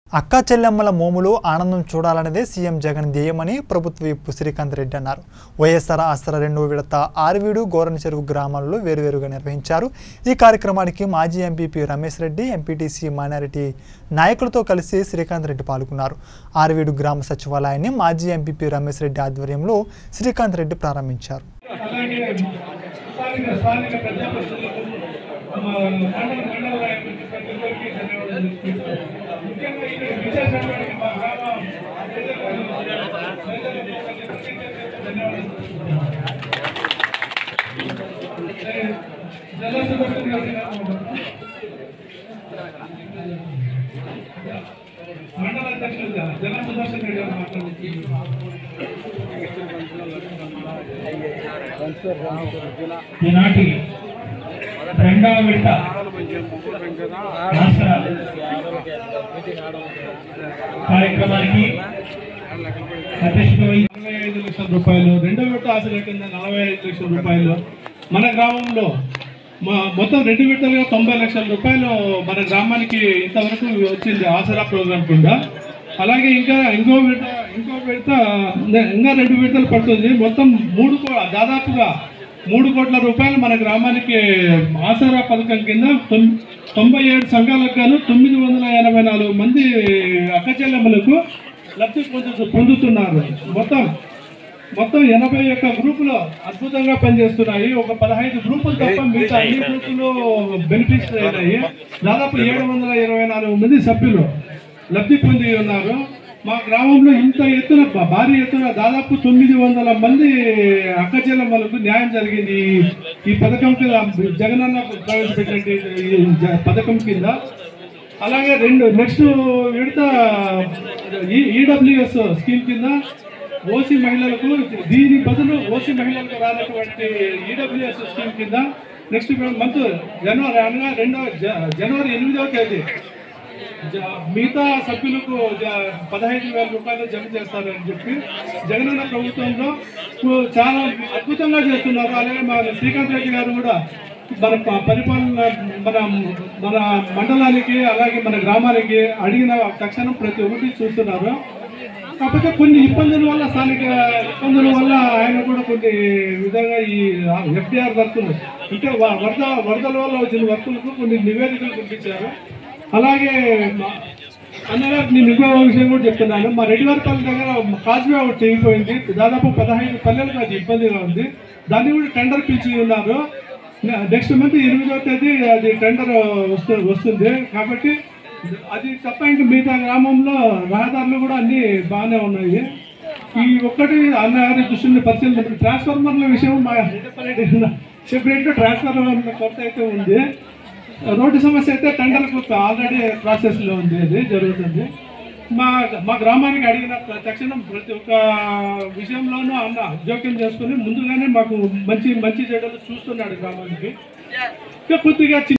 అక్క చెల్లెమ్మల మోములు ఆనందం చూడాలనేదే సీఎం జగన్ ధ్యేయమని ప్రభుత్వ విప్ శ్రీకాంత్ రెడ్డి అన్నారు వైఎస్ఆర్ ఆసరా రెండో విడత ఆరువీడు గోరని చెరువు గ్రామాలలో వేరువేరుగా నిర్వహించారు ఈ కార్యక్రమానికి మాజీ MPP Ramesh Reddy MPTC minority నాయకులతో కలిసి శ్రీకాంత్ రెడ్డి పాల్గొన్నారు ఆరువీడు గ్రామ సచివాలయాన్ని మాజీ ఎంపీపీ రమేష్ రెడ్డి ఆధ్వర్యంలో శ్రీకాంత్ రెడ్డి ప్రారంభించారు అలాగే స్థానిక స్థానిక ప్రజాప్రతినిధులకు మా మండల మండల నాయకులకి ప్రతి ఒక్కరికి ధన్యవాదాలు తెలుపుతున్నాను. ముఖ్యంగా ఇక్కడ విశేషమైనటువంటి మా గ్రామ ప్రజలకు, ప్రజలకు ధన్యవాదాలు తెలుపుతున్నాను. సరే, జల సుదర్శన్ గారికి మండల అధ్యక్షులు జల సుదర్శన్ రెడ్డి గారు మాట్లాడుతున్నారు ఈనాటి రెండవ విడత రాష్ట్ర కార్యక్రమానికి అధ్యక్షత వహించి నలభై ఐదు లక్షల రూపాయలు రెండవ విడత ఆశల కింద నలభై ఐదు లక్షల రూపాయలు మన గ్రామంలో మా- మొత్తం రెండు విడతలుగా తొంభై లక్షల రూపాయలు మన గ్రామానికి ఇంతవరకు వచ్చింది ఆసరా ప్రోగ్రాం కింద అలాగే ఇంకా ఇంకో విడత ఇంకో విడత ఇంకా రెండు విడతలు పడుతుంది మొత్తం మూడు కో- దాదాపుగా మూడు కోట్ల రూపాయలు మన గ్రామానికి ఆసరా పథకం కింద తొమ్- తొంభై ఏడు సంఘాలకు గాను తొమ్మిది వందల ఎనభై నాలుగు మంది అక్కచెల్లెమ్మలకు లబ్ధి పొందు పొందుతున్నారు మొత్తం మొత్తం ఎనభై ఒక్క గ్రూపులు అద్భుతంగా పనిచేస్తున్నాయి ఒక పదహైదు గ్రూపులు తప్ప మిగతా అన్ని గ్రూపులు బెనిఫిట్స్ అయినాయి దాదాపు ఏడు వందల ఇరవై నాలుగు మంది సభ్యులు లబ్ధి పొంది ఉన్నారు మా గ్రామంలో ఇంత ఎత్తున భా- భారీ ఎత్తున దాదాపు తొమ్మిది వందల మంది అక్కచెల్లెమ్మలకు న్యాయం జరిగింది ఈ- ఈ పథకం కింద జగనన్న ప్రవేశపెట్టిన ఈ జ- పథకం కింద అలాగే రెండు నెక్స్ట్ విడత ఈడబ్ల్యూఎస్ స్కీమ్ కింద ఓసీ మహిళలకు దీని బదులు ఓసీ మహిళలకు రానటువంటి ఈడబ్ల్యూఎస్ స్కీమ్ కింద నెక్స్ట్ మంత్ జనవరి అనగా రెండవ జ- జనవరి ఎనిమిదవ తేదీ జ- మిగతా సభ్యులకు జ- పదహైదు వేల రూపాయలు జమ చేస్తారని చెప్పి జగనన్న ప్రభుత్వంలో కు- చాలా అద్భుతంగా చేస్తున్నారు అలాగే మా శ్రీకాంత్ రెడ్డి గారు కూడా మన ప- పరిపాలన మన మన మండలానికి అలాగే మన గ్రామానికి అడిగిన తక్షణం ప్రతి ఒక్కటి చూస్తున్నారు కాకపోతే కొన్ని ఇబ్బందుల వల్ల స్థానిక ఇబ్బందుల వల్ల ఆయన కూడా కొన్ని విధంగా ఈ ఎఫ్డిఆర్ వర్కులు అంటే వ- వరద వరదల వల్ల వచ్చిన వర్కులకు కొన్ని నివేదికలు పంపించారు అలాగే మా- అన్నగా నేను ఇంకో విషయం కూడా చెప్తున్నాను మా రెడ్డివారిపల్లి దగ్గర కాజ్వే ఒకటి చేయిపోయింది దాదాపు పదహైదు పల్లెలకు అది ఇబ్బందిగా ఉంది దాన్ని కూడా టెండర్ పిలిచి ఉన్నారు నెక్స్ట్ మంత్ ఎనిమిదవ తేదీ అది టెండర్ వస్తు వస్తుంది కాబట్టి అది తప్ప ఇంకా మిగతా గ్రామంలో రహదారులు కూడా అన్ని బాగానే ఉన్నాయి ఈ ఒక్కటి అన్నగారి దృష్టిని పరిశీలన ట్రాన్స్ఫార్మర్ల విషయం మా సెపరేట్ ట్రాన్స్ఫార్మర్ల కొరత అయితే ఉంది రోడ్డు సమస్య అయితే టెండర్కు ఆల్రెడీ ప్రాసెస్లో ఉంది అది జరుగుతుంది మా మా గ్రామానికి అడిగిన ప్ర- తక్షణం ప్రతి ఒక్క విషయంలోనూ అన్న జోక్యం చేసుకుని ముందుగానే మాకు మంచి మంచి చెడ్డలు చూస్తున్నాడు గ్రామానికి ఇంకా కొద్దిగా చిన్న